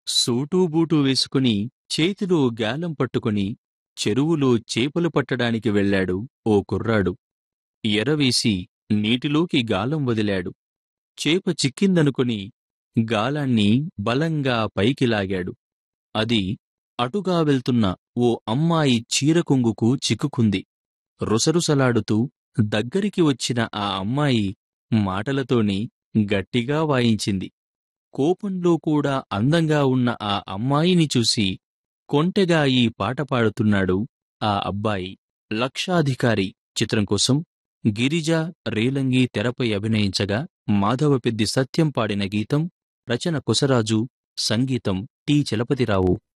సూటూ బూటూ వేసుకుని చేతిలో గాలం పట్టుకుని చెరువులో చేపలు పట్టడానికి వెళ్ళాడు ఓ కుర్రాడు ఎరవేసి నీటిలోకి గాలం వదిలాడు చేప చిక్కిందనుకుని గాలాన్ని బలంగా పైకి లాగాడు అది అటుగా వెళ్తున్న ఓ అమ్మాయి చీరకొంగుకు చిక్కుకుంది రుసరుసలాడుతూ దగ్గరికి వచ్చిన ఆ అమ్మాయి మాటలతోనే గట్టిగా వాయించింది కోపంలో కూడా అందంగా ఉన్న ఆ అమ్మాయిని చూసి కొంటెగా ఈ పాట పాడుతున్నాడు ఆ అబ్బాయి లక్షాధికారి చిత్రం కోసం గిరిజ రేలంగి తెరపై అభినయించగా మాధవపెద్ది సత్యం పాడిన గీతం రచన కొసరాజు సంగీతం టి చలపతిరావు